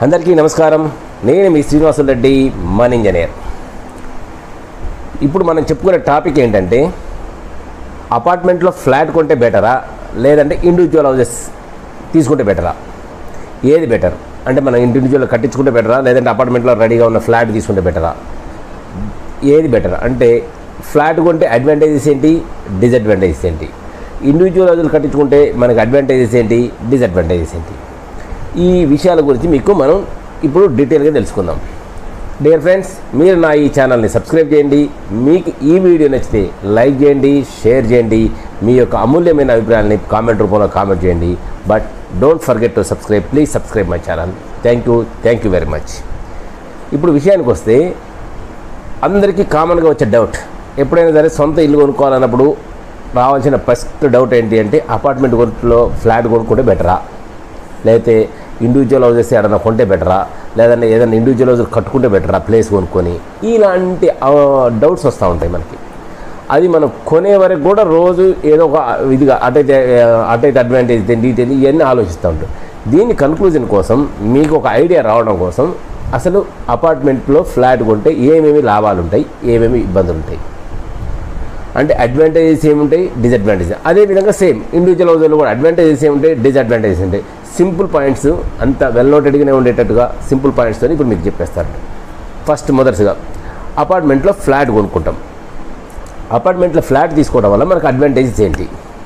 అందరికీ నమస్కారం నేను మీ శ్రీనివాసులు రెడ్డి మన్ ఇంజనీర్ ఇప్పుడు మనం చెప్పుకునే టాపిక్ ఏంటంటే అపార్ట్మెంట్లో ఫ్లాట్ కొంటే బెటరా లేదంటే ఇండివిజువల్ హౌసెస్ తీసుకుంటే బెటరా ఏది బెటర్ అంటే మనం ఇండివిజువల్ కట్టించుకుంటే బెటరా లేదంటే అపార్ట్మెంట్లో రెడీగా ఉన్న ఫ్లాట్ తీసుకుంటే బెటరా ఏది బెటర్ అంటే ఫ్లాట్ కొంటే అడ్వాంటేజెస్ ఏంటి డిసడ్వాంటేజెస్ ఏంటి ఇండివిజువల్ హౌజులు కట్టించుకుంటే మనకి అడ్వాంటేజెస్ ఏంటి డిసడ్వాంటేజెస్ ఏంటి ఈ విషయాల గురించి మీకు మనం ఇప్పుడు డీటెయిల్గా తెలుసుకుందాం డియర్ ఫ్రెండ్స్ మీరు నా ఈ ఛానల్ని సబ్స్క్రైబ్ చేయండి మీకు ఈ వీడియో నచ్చితే లైక్ చేయండి షేర్ చేయండి మీ యొక్క అమూల్యమైన అభిప్రాయాలని కామెంట్ రూపంలో కామెంట్ చేయండి but don't forget to subscribe please subscribe my channel thank you thank you very much ఇప్పుడు విషయానికి వస్తే అందరికీ కామన్గా వచ్చే డౌట్ ఎప్పుడైనా సరే సొంత ఇల్లు కొనుక్కోవాలన్నప్పుడు రావాల్సిన ఫస్ట్ డౌట్ ఏంటి అంటే అపార్ట్మెంట్ కొనుట్లో ఫ్లాట్ కొనుక్కుంటే బెటరా లేకపోతే ఇండివిజువల్ హౌసెస్ ఏదైనా కొంటే బెటరా లేదంటే ఏదైనా ఇండివిజువల్ హౌస్ కట్టుకుంటే బెటరా ప్లేస్ కొనుక్కొని ఇలాంటి డౌట్స్ వస్తూ ఉంటాయి మనకి అది మనం కొనే వరకు కూడా రోజు ఏదో ఒక ఇదిగా అటైతే అటైతే అడ్వాంటేజ్ ఏంటి ఏంటి ఇవన్నీ ఆలోచిస్తూ ఉంటాం దీని కన్క్లూజన్ కోసం మీకు ఒక ఐడియా రావడం కోసం అసలు అపార్ట్మెంట్లో ఫ్లాట్ కొంటే ఏమేమి లాభాలు ఉంటాయి ఏమేమి ఇబ్బందులు ఉంటాయి అంటే అడ్వాంటేజెస్ ఏముంటాయి డిసడ్వాంటేజెస్ అదేవిధంగా సేమ్ ఇండివిజువల్ హౌస్లో కూడా అడ్వాంటేజెస్ ఏముంటాయి డిసడ్వాంటేజెస్ ఉంటాయి సింపుల్ పాయింట్స్ అంత వెల్ నోటెడ్గానే ఉండేటట్టుగా సింపుల్ పాయింట్స్తో ఇప్పుడు మీకు చెప్పేస్తారు ఫస్ట్ మొదటిగా అపార్ట్మెంట్లో ఫ్లాట్ కొనుక్కుంటాం అపార్ట్మెంట్లో ఫ్లాట్ తీసుకోవడం వల్ల మనకు అడ్వాంటేజెస్ ఏంటి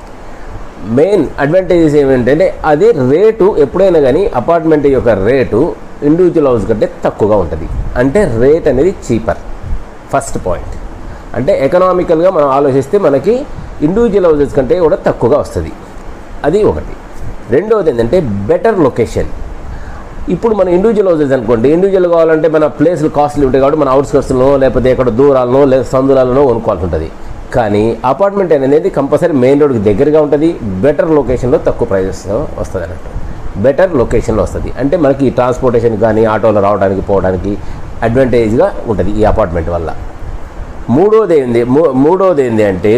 మెయిన్ అడ్వాంటేజెస్ ఏమిటంటే అది రేటు ఎప్పుడైనా కానీ అపార్ట్మెంట్ యొక్క రేటు ఇండివిజువల్ హౌస్ కంటే తక్కువగా ఉంటుంది అంటే రేట్ అనేది చీపర్ ఫస్ట్ పాయింట్ అంటే ఎకనామికల్గా మనం ఆలోచిస్తే మనకి ఇండివిజువల్ హౌసెస్ కంటే కూడా తక్కువగా వస్తుంది అది ఒకటి రెండవది ఏంటంటే బెటర్ లొకేషన్ ఇప్పుడు మన ఇండివిజువల్ హౌసెస్ అనుకోండి ఇండివిజువల్ కావాలంటే మన ప్లేస్లు కాస్ట్లీ ఉంటాయి కాబట్టి మన అవుట్స్కట్స్లో లేకపోతే ఎక్కడ దూరాలనో లేదా సందురాలనో కొనుక్కోవాల్సి ఉంటుంది కానీ అపార్ట్మెంట్ అనేది కంపల్సరీ మెయిన్ రోడ్కి దగ్గరగా ఉంటుంది బెటర్ లొకేషన్లో తక్కువ ప్రైజెస్ వస్తుంది అన్నట్టు బెటర్ లొకేషన్లో వస్తుంది అంటే మనకి ట్రాన్స్పోర్టేషన్ కానీ ఆటోలో రావడానికి పోవడానికి అడ్వాంటేజ్గా ఉంటుంది ఈ అపార్ట్మెంట్ వల్ల మూడోది ఏంది మూ- మూడోది ఏంది అంటే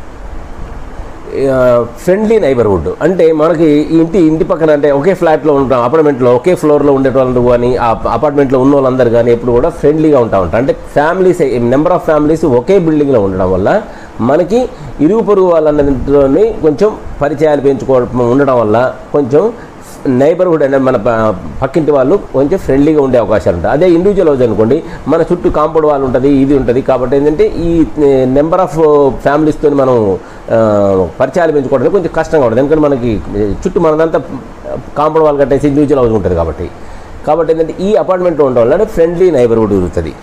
ఫ్రెండ్లీ నైబర్హుడ్ అంటే మనకి ఈ ఇంటి ఇంటి పక్కన అంటే ఒకే ఫ్లాట్లో ఉంటాం అపార్ట్మెంట్లో ఒకే ఫ్లోర్లో ఉండే వాళ్ళు కానీ ఆ అపార్ట్మెంట్లో ఉన్న వాళ్ళందరూ కానీ ఎప్పుడు కూడా ఫ్రెండ్లీగా ఉంటా ఉంటారు అంటే ఫ్యామిలీస్ నెంబర్ ఆఫ్ ఫ్యామిలీస్ ఒకే బిల్డింగ్లో ఉండడం వల్ల మనకి ఇరుగు పొరుగు వాళ్ళందరితోని కొంచెం పరిచయాలు పెంచుకోవడం ఉండడం వల్ల కొంచెం నైబర్హుడ్ అనే మన ప- పక్కింటి వాళ్ళు కొంచెం ఫ్రెండ్లీగా ఉండే అవకాశాలు ఉంటాయి అదే ఇండివిజువల్ హౌస్ అనుకోండి మన చుట్టూ కాంపౌండ్ వాళ్ళు ఉంటుంది ఇది ఉంటుంది కాబట్టి ఏంటంటే ఈ నెంబర్ ఆఫ్ ఫ్యామిలీస్తో మనం ఆ, పరిచయాలు పెంచుకోవడానికి కొంచెం కష్టంగా ఉంటుంది ఎందుకంటే మనకి చుట్టూ మనదంతా కాంపౌండ్ వాళ్ళు కట్టేసి ఇండివిజువల్ హౌస్ ఉంటుంది కాబట్టి కాబట్టి ఏంటంటే ఈ అపార్ట్మెంట్లో ఉండడం వల్ల ఫ్రెండ్లీ నైబర్హుడ్ దొరుకుతుంది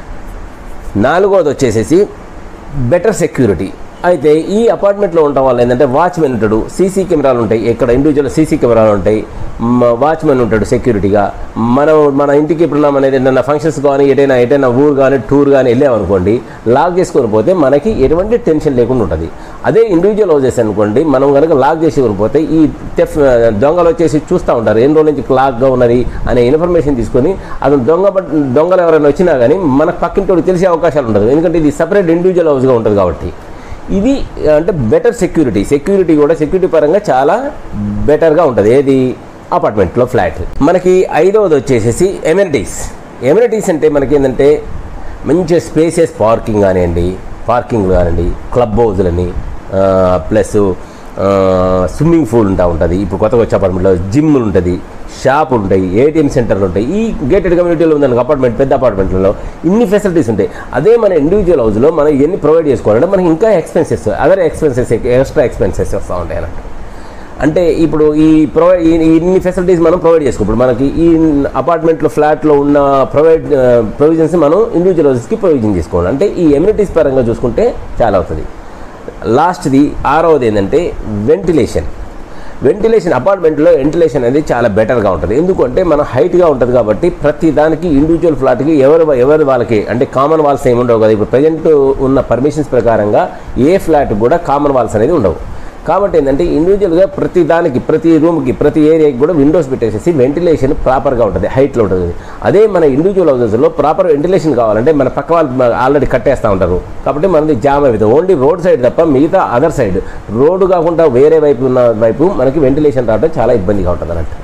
నాలుగోది వచ్చేసేసి బెటర్ సెక్యూరిటీ అయితే ఈ అపార్ట్మెంట్లో ఉండటం వల్ల ఏంటంటే వాచ్మెన్ ఉంటాడు సీసీ కెమెరాలు ఉంటాయి ఇక్కడ ఇండివిజువల్ సీసీ కెమెరాలు ఉంటాయి మ- వాచ్మెన్ ఉంటాడు సెక్యూరిటీగా మనం మన ఇంటికి ఇప్పుడు అనేది ఏదైనా ఫంక్షన్స్ కానీ ఎటైనా ఎటైనా ఊరు కానీ టూర్ కానీ వెళ్ళామనుకోండి లాక్ చేసుకొని పోతే మనకి ఎటువంటి టెన్షన్ లేకుండా ఉంటుంది అదే ఇండివిజువల్ హౌసెస్ అనుకోండి మనం కనుక లాక్ చేసుకొని పోతే ఈ తెఫ్ దొంగలు వచ్చేసి చూస్తూ ఉంటారు ఎన్ని రోజుల నుంచి లాక్గా ఉన్నది అనే ఇన్ఫర్మేషన్ తీసుకొని అతను దొంగ బట్- దొంగలు ఎవరైనా వచ్చినా కానీ మనకు పక్కింటి తెలిసే అవకాశాలు ఉండదు ఎందుకంటే ఇది సపరేట్ ఇండివిజువల్ హౌస్గా ఉంటుంది కాబట్టి ఇది అంటే బెటర్ సెక్యూరిటీ సెక్యూరిటీ కూడా సెక్యూరిటీ పరంగా చాలా బెటర్గా ఉంటుంది ఏది అపార్ట్మెంట్లో ఫ్లాట్ మనకి ఐదవది వచ్చేసేసి ఎమ్యూనిటీస్ ఎమ్యూనిటీస్ అంటే మనకి ఏంటంటే మంచి స్పేసెస్ పార్కింగ్ కానివ్వండి పార్కింగ్ కానివ్వండి క్లబ్ హౌజులని ప్లస్ స్విమ్మింగ్ పూల్ ఉంటా ఉంటుంది ఇప్పుడు కొత్తగా వచ్చే అపార్ట్మెంట్లో జిమ్ ఉంటుంది షాప్ ఉంటాయి ఏటీఎం సెంటర్లు ఉంటాయి ఈ గేటెడ్ కమ్యూనిటీలో ఉందనుకో అపార్ట్మెంట్ పెద్ద అపార్ట్మెంట్లలో ఇన్ని ఫెసిలిటీస్ ఉంటాయి అదే మన ఇండివిజువల్ హౌస్లో మనం ఎన్ని ప్రొవైడ్ చేసుకోవాలంటే మనకి ఇంకా expenses other expenses extra expenses వస్తూ ఉంటాయి అన్నట్టు అంటే ఇప్పుడు ఈ ప్రొవైడ్ ఇన్ని ఫెసిలిటీస్ మనం ప్రొవైడ్ చేసుకో ఇప్పుడు మనకి ఈ అపార్ట్మెంట్లో ఫ్లాట్లో ఉన్న ప్రొవైడ్ ప్రొవిజన్స్ మనం ఇండివిజువల్ హౌసెస్కి ప్రొవిజన్ చేసుకోవాలి అంటే ఈ ఎమ్యూనిటీస్ పరంగా చూసుకుంటే చాలా అవుతుంది లాస్ట్ది ఆరవది ఏంటంటే వెంటిలేషన్ వెంటిలేషన్ అపార్ట్మెంట్లో వెంటిలేషన్ అనేది చాలా బెటర్గా ఉంటుంది ఎందుకంటే మన హైట్గా ఉంటుంది కాబట్టి ప్రతి దానికి ఇండివిజువల్ ఫ్లాట్కి ఎవరు ఎవరు వాళ్ళకి అంటే కామన్ వాల్స్ ఏమి ఉండవు కదా ఇప్పుడు ప్రజెంట్ ఉన్న పర్మిషన్స్ ప్రకారంగా ఏ ఫ్లాట్ కూడా కామన్ వాల్స్ అనేది ఉండవు కాబట్టి ఏంటంటే ఇండివిజువల్గా ప్రతి దానికి ప్రతి రూమ్కి ప్రతి ఏరియాకి కూడా విండోస్ పెట్టేసేసి వెంటిలేషన్ ప్రాపర్గా ఉంటుంది హైట్లో ఉంటుంది అదే మన ఇండివిజువల్ హౌసెస్లో ప్రాపర్ వెంటిలేషన్ కావాలంటే మన పక్క వాళ్ళు ఆల్రెడీ కట్టేస్తూ ఉంటారు కాబట్టి మనది జామ్ అవుతుంది ఓన్లీ రోడ్ సైడ్ తప్ప మిగతా అదర్ సైడ్ రోడ్డు కాకుండా వేరే వైపు ఉన్న వైపు మనకి వెంటిలేషన్ రావడం చాలా ఇబ్బందిగా ఉంటుంది అన్నట్టు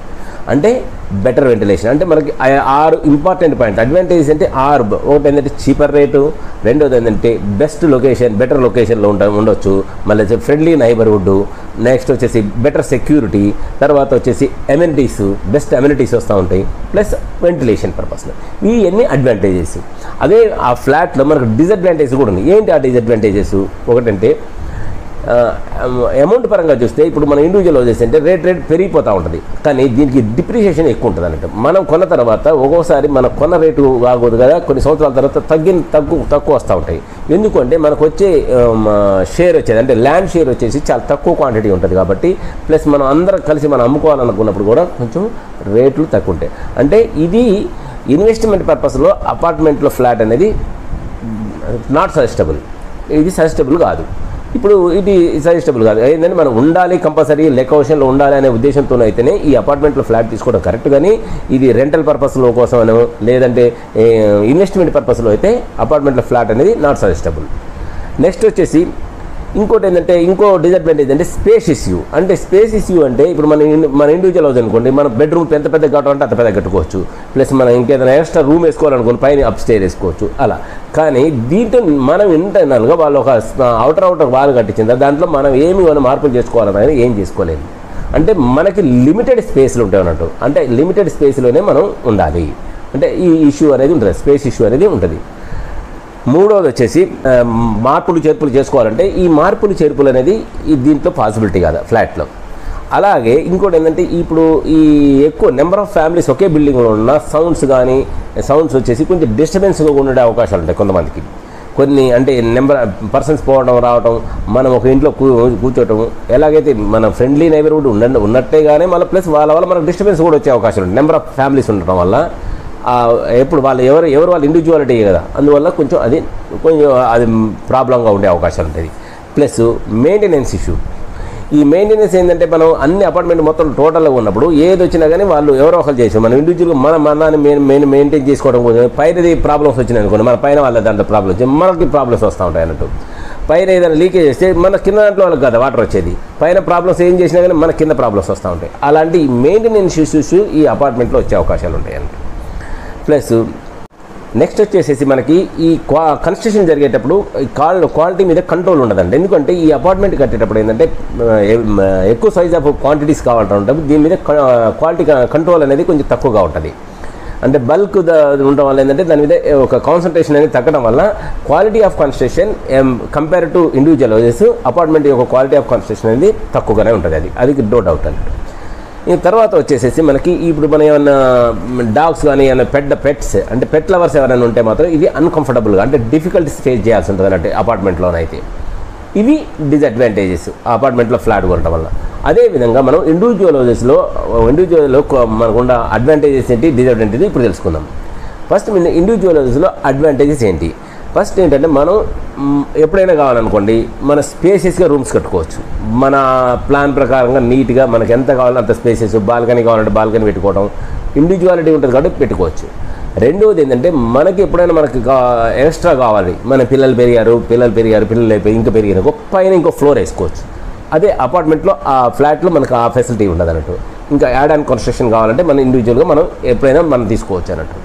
అంటే బెటర్ వెంటిలేషన్ అంటే మనకి ఆ- ఆరు ఇంపార్టెంట్ పాయింట్ అడ్వాంటేజెస్ అంటే ఆరు ఒకటి ఏంటంటే చీపర్ రేటు రెండోది ఏంటంటే బెస్ట్ లొకేషన్ బెటర్ లొకేషన్లో ఉండ ఉండొచ్చు మళ్ళీ ఫ్రెండ్లీ నైబర్హుడ్ నెక్స్ట్ వచ్చేసి బెటర్ సెక్యూరిటీ తర్వాత వచ్చేసి ఎమ్యూనిటీస్ బెస్ట్ అమ్యూనిటీస్ వస్తూ ఉంటాయి ప్లస్ వెంటిలేషన్ పర్పస్లో ఇవన్నీ అడ్వాంటేజెస్ అదే ఆ ఫ్లాట్లో మనకు డిసడ్వాంటేజ్ కూడా ఉంది ఏంటి ఆ డిసడ్వాంటేజెస్ ఒకటంటే అమౌంట్ పరంగా చూస్తే ఇప్పుడు మన ఇండివిజువల్ హౌసెస్ అంటే రేట్ రేట్ పెరిగిపోతూ ఉంటుంది కానీ దీనికి డిప్రిషియేషన్ ఎక్కువ ఉంటుంది అన్నట్టు మనం కొన్న తర్వాత ఒక్కోసారి మన కొన్న రేటు కాకూడదు కదా కొన్ని సంవత్సరాల తర్వాత తగ్గిన తక్కువ తక్కువ వస్తూ ఉంటాయి ఎందుకంటే మనకు వచ్చే షేర్ వచ్చేది అంటే ల్యాండ్ షేర్ వచ్చేసి చాలా తక్కువ క్వాంటిటీ ఉంటుంది కాబట్టి ప్లస్ మనం అందరం కలిసి మనం అమ్ముకోవాలనుకున్నప్పుడు కూడా కొంచెం రేట్లు తక్కువ ఉంటాయి అంటే ఇది ఇన్వెస్ట్మెంట్ పర్పస్లో అపార్ట్మెంట్లో ఫ్లాట్ అనేది నాట్ సజెస్టబుల్ ఇది సజెస్టబుల్ కాదు ఇప్పుడు ఇది సజెస్టబుల్ కాదు ఏంటంటే మనం ఉండాలి కంపల్సరీ లెక్కవశంలో ఉండాలి అనే ఉద్దేశంతో అయితేనే ఈ అపార్ట్మెంట్లో ఫ్లాట్ తీసుకోవడం కరెక్ట్ కానీ ఇది రెంటల్ పర్పస్లో కోసమనో లేదంటే ఇన్వెస్ట్మెంట్ పర్పస్లో అయితే అపార్ట్మెంట్లో ఫ్లాట్ అనేది నాట్ సజెస్టబుల్ నెక్స్ట్ వచ్చేసి ఇంకోటి ఏంటంటే ఇంకో డిసడ్వాంటేజ్ అంటే స్పేస్ ఇష్యూ అంటే స్పేస్ ఇష్యూ అంటే ఇప్పుడు మన ఇన్- మన ఇండివిజువల్ హౌస్ అనుకోండి మన బెడ్రూమ్ ఎంత పెద్ద కట్టమంటే అంత పెద్ద కట్టుకోవచ్చు ప్లస్ మనం ఇంకేదైనా ఎక్స్ట్రా రూమ్ వేసుకోవాలనుకోండి పైన అప్ స్టేర్ వేసుకోవచ్చు అలా కానీ దీంతో మనం ఇంటర్నల్గా వాళ్ళు ఒక అవుటర్ అవుటర్ వాల్ కట్టించింది దాంట్లో మనం ఏమి మనం మార్పులు చేసుకోవాలనేది ఏం చేసుకోలేదు అంటే మనకి లిమిటెడ్ స్పేస్లు ఉంటాయి అన్నట్టు అంటే లిమిటెడ్ స్పేస్లోనే మనం ఉండాలి అంటే ఈ ఇష్యూ అనేది ఉంటుంది స్పేస్ ఇష్యూ అనేది ఉంటుంది మూడవది వచ్చేసి ఆ, మార్పులు చేర్పులు చేసుకోవాలంటే ఈ మార్పులు చేర్పులు అనేది ఈ దీంట్లో పాసిబిలిటీ కాదు ఫ్లాట్లో అలాగే ఇంకోటి ఏంటంటే ఇప్పుడు ఈ ఎక్కువ నెంబర్ ఆఫ్ ఫ్యామిలీస్ ఒకే బిల్డింగ్లో ఉన్న సౌండ్స్ కానీ సౌండ్స్ వచ్చేసి కొంచెం డిస్టర్బెన్స్గా ఉండే అవకాశాలు ఉంటాయి కొంతమందికి కొన్ని అంటే నెంబర్ పర్సన్స్ పోవడం రావడం మనం ఒక ఇంట్లో కూ కూర్చోవటం ఎలాగైతే మన ఫ్రెండ్లీ నైబర్హుడ్ ఉన్న ఉన్నట్టేగానే మళ్ళీ ప్లస్ వాళ్ళ వల్ల మనకు డిస్టర్బెన్స్ కూడా వచ్చే అవకాశం ఉంటుంది నెంబర్ ఆఫ్ ఫ్యామిలీస్ ఉండటం వల్ల ఆ, ఎప్పుడు వాళ్ళు ఎవరు ఎవరు వాళ్ళ ఇండివిజువాలిటీ కదా అందువల్ల కొంచెం అది కొంచెం అది ప్రాబ్లంగా ఉండే అవకాశాలు ఉంటుంది ప్లస్ మెయింటెనెన్స్ ఇష్యూ ఈ మెయింటెనెన్స్ ఏంటంటే మనం అన్ని అపార్ట్మెంట్ మొత్తం టోటల్గా ఉన్నప్పుడు ఏది వచ్చినా కానీ వాళ్ళు ఎవరో ఒకరు చేసి మనం ఇండివిజువల్గా మన మనాన్ని మెయిన్ మెయిన్ మెయింటైన్ చేసుకోవడం కోసం పైనది ప్రాబ్లమ్స్ వచ్చినాయి అనుకోండి మన పైన వాళ్ళ దాంట్లో ప్రాబ్లమ్స్ వచ్చి మనకి ప్రాబ్లమ్స్ వస్తూ ఉంటాయి అన్నట్టు పైన ఏదైనా లీకేజ్ చేస్తే మన కింద దాంట్లో వాళ్ళకి కదా వాటర్ వచ్చేది పైన ప్రాబ్లమ్స్ ఏం చేసినా కానీ మన కింద ప్రాబ్లమ్స్ వస్తూ ఉంటాయి అలాంటి మెయింటెనెన్స్ ఇష్యూస్ ఈ అపార్ట్మెంట్లో వచ్చే అవకాశాలు ఉంటాయి అన్నట్టు ప్లస్ నెక్స్ట్ వచ్చేసేసి మనకి ఈ క్వా కన్స్ట్రక్షన్ జరిగేటప్పుడు ఈ కాల్ క్వాలిటీ మీద కంట్రోల్ ఉండదండి ఎందుకంటే ఈ అపార్ట్మెంట్ కట్టేటప్పుడు ఏంటంటే ఆ, ఎ- మ, ఎక్కువ సైజ్ ఆఫ్ క్వాంటిటీస్ కావాలంటే ఉంటుంది దీని మీద క్వాలిటీ కంట్రోల్ అనేది కొంచెం తక్కువగా ఉంటుంది అంటే బల్క్ ఉండడం వల్ల ఏంటంటే దాని మీద ఒక కాన్సన్ట్రేషన్ అనేది తగ్గడం వల్ల quality of construction compare to individual houses apartment యొక్క క్వాలిటీ ఆఫ్ కన్స్ట్రక్షన్ అనేది తక్కువగానే ఉంటుంది అది అది నో డౌట్ అన్నట్టు ఈ తర్వాత వచ్చేసేసి మనకి ఇప్పుడు మన ఏమన్నా డాగ్స్ కానీ ఏమైనా పెద్ద పెట్స్ అంటే పెట్ లవర్స్ ఎవరైనా ఉంటే మాత్రం ఇది అన్కంఫర్టబుల్గా అంటే డిఫికల్టీస్ ఫేస్ చేయాల్సి ఉంటుంది అన్నట్టు అపార్ట్మెంట్లోనైతే ఇవి డిసడ్వాంటేజెస్ అపార్ట్మెంట్లో ఫ్లాట్ కొనడం వల్ల అదేవిధంగా మనం ఇండివిజువల్ హౌసెస్లో ఇండివిజువల్లో మనకున్న అడ్వాంటేజెస్ ఏంటి డిసడ్వాంటేజ్ ఇప్పుడు తెలుసుకుందాం ఫస్ట్ మన ఇండివిజువల్ హౌసెస్లో అడ్వాంటేజెస్ ఏంటి ఫస్ట్ ఏంటంటే మనం మ్, ఎప్పుడైనా కావాలనుకోండి మన స్పేసెస్గా రూమ్స్ కట్టుకోవచ్చు మన ప్లాన్ ప్రకారంగా నీట్గా మనకి ఎంత కావాలో అంత స్పేసెస్ బాల్కనీ కావాలంటే బాల్కనీ పెట్టుకోవడం ఇండివిజువాలిటీ ఉంటుంది కాబట్టి పెట్టుకోవచ్చు రెండవది ఏంటంటే మనకి ఎప్పుడైనా మనకి కా- ఎక్స్ట్రా కావాలి మన పిల్లలు పెరిగారు పిల్లలు పెరిగారు పిల్లలు అయిపోయి ఇంకా పెరిగారు ఇంకో పైన ఇంకో ఫ్లోర్ వేసుకోవచ్చు అదే అపార్ట్మెంట్లో ఆ ఫ్లాట్లో మనకు ఆ ఫెసిలిటీ ఉండదు అన్నట్టు ఇంకా యాడ్ అండ్ కన్స్ట్రక్షన్ కావాలంటే మనం ఇండివిజువల్గా మనం ఎప్పుడైనా మనం తీసుకోవచ్చు అన్నట్టు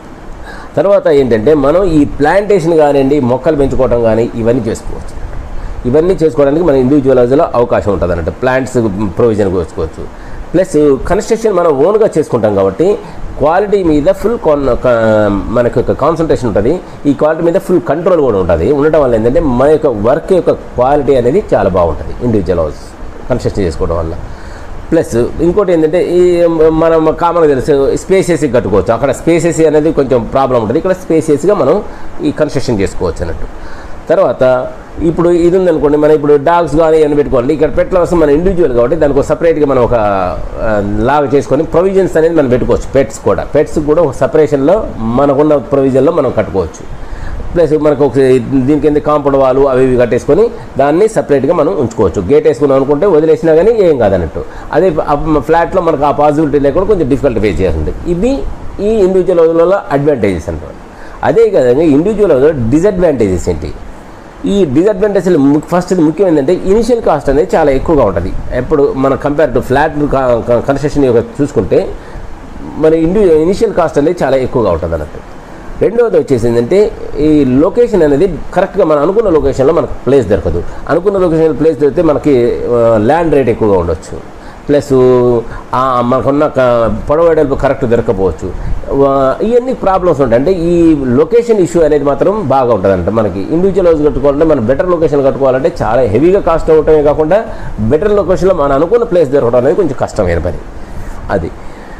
తర్వాత ఏంటంటే మనం ఈ ప్లాంటేషన్ కానివ్వండి మొక్కలు పెంచుకోవడం కానీ ఇవన్నీ చేసుకోవచ్చు ఇవన్నీ చేసుకోవడానికి మన ఇండివిజువల్ హౌస్లో అవకాశం ఉంటుంది అన్నట్టు ప్లాంట్స్ ప్రొవిజన్ చేసుకోవచ్చు ప్లస్ కన్స్ట్రక్షన్ మనం ఓన్గా చేసుకుంటాం కాబట్టి క్వాలిటీ మీద ఫుల్ కాన్ మనకు ఒక కాన్సన్ట్రేషన్ ఉంటుంది ఈ క్వాలిటీ మీద ఫుల్ కంట్రోల్ కూడా ఉంటుంది ఉండటం వల్ల ఏంటంటే మన యొక్క వర్క్ యొక్క క్వాలిటీ అనేది చాలా బాగుంటుంది ఇండివిజువల్ హౌస్ కన్స్ట్రక్షన్ చేసుకోవడం వల్ల ప్లస్ ఇంకోటి ఏంటంటే ఈ మనం కామన్గా తెలుసు స్పేసెస్ కట్టుకోవచ్చు అక్కడ స్పేసెస్ అనేది కొంచెం ప్రాబ్లం ఉంటుంది ఇక్కడ స్పేసెస్గా మనం ఈ కన్స్ట్రక్షన్ చేసుకోవచ్చు అన్నట్టు తర్వాత ఇప్పుడు ఇది ఉందనుకోండి మనం ఇప్పుడు డాగ్స్ కానీ ఏమైనా పెట్టుకోవాలి ఇక్కడ పెట్టవలసిన మన ఇండివిజువల్ కాబట్టి దానికి ఒక సపరేట్గా మనం ఒక ఆ, లాగా చేసుకొని ప్రొవిజన్స్ అనేది మనం పెట్టుకోవచ్చు పెట్స్ కూడా పెట్స్ కూడా ఒక సపరేషన్లో మనకున్న ప్రొవిజన్లో మనం కట్టుకోవచ్చు ప్లస్ మనకు ఒక దీని కింద కాంపౌండ్ వాళ్ళు అవి ఇవి కట్టేసుకొని దాన్ని సపరేట్గా మనం ఉంచుకోవచ్చు గేట్ వేసుకున్నాం అనుకుంటే వదిలేసినా కానీ ఏం కాదన్నట్టు అదే ఫ్లాట్లో మనకు ఆ పాసిబిలిటీ లేకుండా కొంచెం డిఫికల్ట్ ఫేస్ చేస్తుంది ఇది ఈ ఇండివిజువల్ హౌస్లలో అడ్వాంటేజెస్ అంటారు అదే విధంగా ఇండివిజువల్ హౌస్లో డిసడ్వాంటేజెస్ ఏంటి ఈ డిసడ్వాంటేజ్ ఫస్ట్ ముఖ్యం ఏంటంటే ఇనిషియల్ కాస్ట్ అనేది చాలా ఎక్కువగా ఉంటుంది ఎప్పుడు మన కంపేర్ టు ఫ్లాట్ కన్స్ట్రక్షన్ యొక్క చూసుకుంటే మన ఇండి ఇనిషియల్ కాస్ట్ అనేది చాలా ఎక్కువగా ఉంటుంది అన్నట్టు రెండవది వచ్చేసి ఏంటంటే ఈ లొకేషన్ అనేది కరెక్ట్గా మనం అనుకున్న లొకేషన్లో మనకు ప్లేస్ దొరకదు అనుకున్న లొకేషన్లో ప్లేస్ దొరికితే మనకి ల్యాండ్ రేట్ ఎక్కువగా ఉండొచ్చు ప్లస్ ఆ మనకున్న క- పొడవడలు కరెక్ట్ దొరకపోవచ్చు వా- ఇవన్నీ ప్రాబ్లమ్స్ ఉంటాయి అంటే ఈ లొకేషన్ ఇష్యూ అనేది మాత్రం బాగా ఉంటుందంట మనకి ఇండివిజువల్ హౌస్ కట్టుకోవాలంటే మనం బెటర్ లొకేషన్ కట్టుకోవాలంటే చాలా హెవీగా కాస్ట్ అవటమే కాకుండా బెటర్ లొకేషన్లో మనం అనుకున్న ప్లేస్ దొరకడం అనేది కొంచెం కష్టమైన పని అది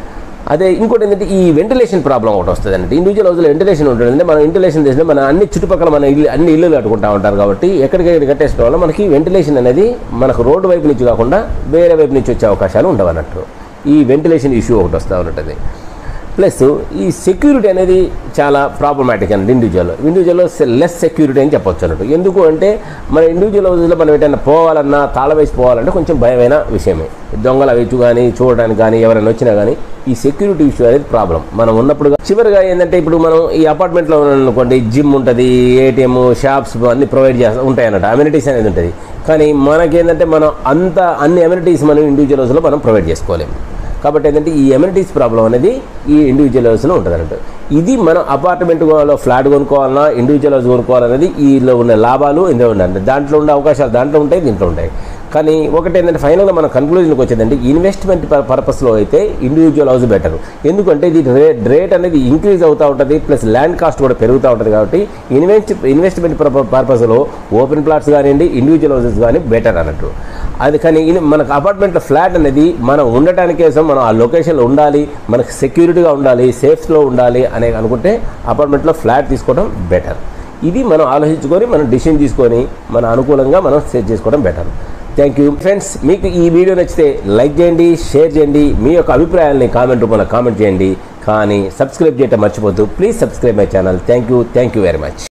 అదే ఇంకోటి ఏంటంటే ఈ వెంటిలేషన్ ప్రాబ్లం ఒకటి వస్తుంది అంటే ఇండివిజువల్ హౌస్లో వెంటిలేషన్ ఉంటుంది అంటే మనం వెంటిలేషన్ చేసిన మన అన్ని చుట్టుపక్కల మన ఇల్లు అన్ని ఇల్లు కట్టుకుంటా ఉంటారు కాబట్టి ఎక్కడికెక్కడ కట్టేసిన వల్ల మనకి వెంటిలేషన్ అనేది మనకు రోడ్డు వైపు నుంచి కాకుండా వేరే వైపు నుంచి వచ్చే అవకాశాలు ఉండవు అన్నట్టు ఈ వెంటిలేషన్ ఇష్యూ ఒకటి వస్తూ ఉంటుంది ప్లస్ ఈ సెక్యూరిటీ అనేది చాలా ప్రాబ్లమాటిక్ అండి ఇండివిజువల్ ఇండివిజువల్లో లెస్ సెక్యూరిటీ అని చెప్పొచ్చు అన్నట్టు ఎందుకు అంటే మన ఇండివిజువల్ హౌస్లో మనం ఎటైనా పోవాలన్నా తాళ వేసి పోవాలంటే కొంచెం భయమైన విషయమే దొంగల వేచు కానీ చూడడానికి కానీ ఎవరైనా వచ్చినా కానీ ఈ సెక్యూరిటీ ఇష్యూ అనేది ప్రాబ్లం మనం ఉన్నప్పుడు చివరిగా ఏంటంటే ఇప్పుడు మనం ఈ అపార్ట్మెంట్లో అనుకోండి జిమ్ ఉంటుంది ఏటీఎం షాప్స్ అన్ని ప్రొవైడ్ చేస్తా ఉంటాయి అన్నట్టు అమ్యూనిటీస్ అనేది ఉంటుంది కానీ మనకేంటంటే మనం అంత అన్ని అమ్యూనిటీస్ మనం ఇండివిజువల్ హౌస్లో మనం ప్రొవైడ్ చేసుకోలేము కాబట్టి ఏంటంటే ఈ ఎమ్యూనిటీస్ ప్రాబ్లం అనేది ఈ ఇండివిజువల్ హౌస్లో ఉంటుంది అన్నట్టు ఇది మనం అపార్ట్మెంట్ ఫ్లాట్ కొనుక్కోవాలన్నా ఇండివిజువల్ హౌస్ కొనుక్కోవాలనేది ఈలో ఉన్న లాభాలు ఇందులో ఉన్నాయి దాంట్లో ఉండే అవకాశాలు దాంట్లో ఉంటాయి దీంట్లో ఉంటాయి కానీ ఒకటి ఏంటంటే ఫైనల్గా మన కన్క్లూజన్కి వచ్చేదంటే ఇన్వెస్ట్మెంట్ పర్పస్లో అయితే ఇండివిజువల్ హౌస్ బెటర్ ఎందుకంటే ఇది రేట్ రేట్ అనేది ఇంక్రీజ్ అవుతూ ఉంటుంది ప్లస్ ల్యాండ్ కాస్ట్ కూడా పెరుగుతూ ఉంటుంది కాబట్టి ఇన్వెస్ట్ ఇన్వెస్ట్మెంట్ పర్పస్లో ఓపెన్ ప్లాట్స్ కానివ్వండి ఇండివిజువల్ హౌసెస్ కానీ బెటర్ అన్నట్టు అది కానీ ఇన్- మనకు అపార్ట్మెంట్లో ఫ్లాట్ అనేది మనం ఉండటానికి కోసం మనం ఆ లొకేషన్లో ఉండాలి మనకు సెక్యూరిటీగా ఉండాలి సేఫ్లో ఉండాలి అనే అనుకుంటే అపార్ట్మెంట్లో ఫ్లాట్ తీసుకోవడం బెటర్ ఇది మనం ఆలోచించుకొని మనం డిసిషన్ తీసుకొని మన అనుకూలంగా మనం సెట్ చేసుకోవడం బెటర్ థ్యాంక్ యూ ఫ్రెండ్స్ మీకు ఈ వీడియో నచ్చితే లైక్ చేయండి షేర్ చేయండి మీ యొక్క అభిప్రాయాల్ని కామెంట్ రూపంలో కామెంట్ చేయండి కానీ సబ్స్క్రైబ్ చేయటం మర్చిపోద్దు please subscribe my channel thank you thank you very much